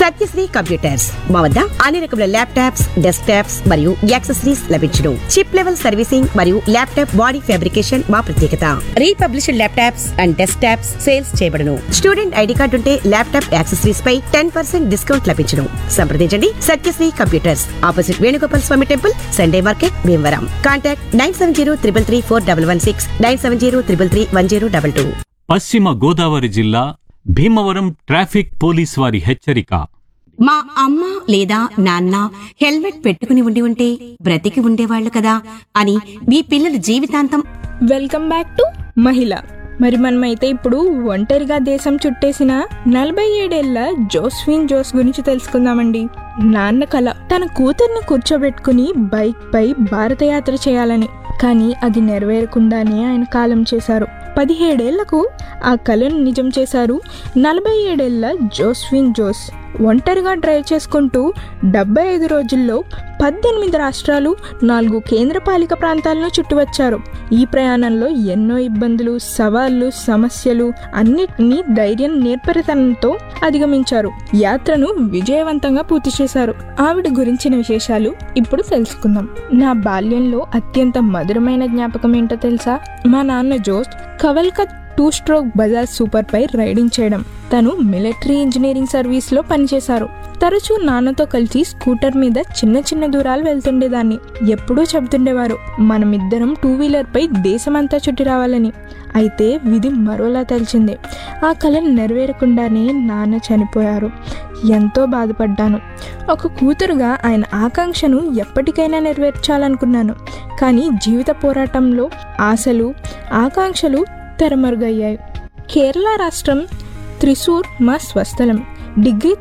Satyasri computers మా వద్ద అన్ని రకముల ల్యాప్టాప్స్ డెస్క్ టాప్స్ మరియు యాక్సెసరీస్ లభించును చిప్ లెవెల్ సర్వీసింగ్ మరియు ల్యాప్టాప్ బాడీ ఫ్యాబ్రికేషన్ మా ప్రత్యేకత refurbished laptops and desktops sales చేయబడును స్టూడెంట్ ఐడి కార్డు ఉంటే ల్యాప్టాప్ యాక్సెసరీస్ పై టెన్ పర్సెంట్ డిస్కౌంట్ లభించును సంప్రదించండి Satyasri computers opposite Venugopal Swamy temple Sunday market Bhimavaram contact nine seven zero triple three four double one six nine seven zero triple three one zero double two పశ్చిమ గోదావరి జిల్లా Bhimavaram traffic police వారి హెచ్చరిక మా అమ్మ లేదా నాన్న హెల్మెట్ పెట్టుకుని ఉండి ఉంటే బ్రతికి ఉండేవాళ్లు కదా అని మీ పిల్లల జీవితాంతం వెల్కమ్ బ్యాక్ టు మహిళ మరి మనమైతే ఇప్పుడు ఒంటరిగా దేశం చుట్టేసిన నలభై ఏడేళ్ల జోస్ఫిన్ జోస్ గురించి తెలుసుకుందామండి నాన్న కల తన కూతుర్ని కూర్చోబెట్టుకుని బైక్ పై భారతయాత్ర చేయాలని కానీ అది నెరవేరకుండానే ఆయన కాలం చేశారు పదిహేడేళ్లకు ఆ కలను నిజం చేశారు నలభై ఏడేళ్ల జోస్ఫిన్ జోస్ ఒంటరిగా డ్రైవ్ చేసుకుంటూ డెబ్బై ఐదు రోజుల్లో పద్దెనిమిది రాష్ట్రాలు నాలుగు కేంద్రపాలిక ప్రాంతాలను చుట్టువచ్చారు ఈ ప్రయాణంలో ఎన్నో ఇబ్బందులు సవాళ్లు సమస్యలు అన్నిటినీ ధైర్యం నేర్పరితనంతో అధిగమించారు యాత్రను విజయవంతంగా పూర్తి చేశారు ఆవిడ గురించిన విశేషాలు ఇప్పుడు తెలుసుకుందాం నా బాల్యంలో అత్యంత మధురమైన జ్ఞాపకం ఏంటో తెలుసా మా నాన్న జోస్ కవల్కత్ టూ స్ట్రోక్ బజాజ్ సూపర్ పై రైడింగ్ చేయడం తను మిలిటరీ ఇంజనీరింగ్ సర్వీస్ లో పనిచేశారు తరచూ నాన్నతో కలిసి స్కూటర్ మీద చిన్న చిన్న దూరాలు వెళ్తుండేదాన్ని ఎప్పుడూ చెబుతుండేవారు మనమిద్దరం టూ వీలర్ పై దేశమంతా చుట్టి రావాలని అయితే విధి మరోలా తెలిసింది ఆ కళ నెరవేరకుండానే నాన్న చనిపోయారు ఎంతో బాధపడ్డాను ఒక కూతురుగా ఆయన ఆకాంక్షను ఎప్పటికైనా నెరవేర్చాలనుకున్నాను కానీ జీవిత పోరాటంలో ఆశలు ఆకాంక్షలు తెరమరుగయ్యాయి కేరళ రాష్ట్రం త్రిశూర్ మా స్వస్థలం డిగ్రీ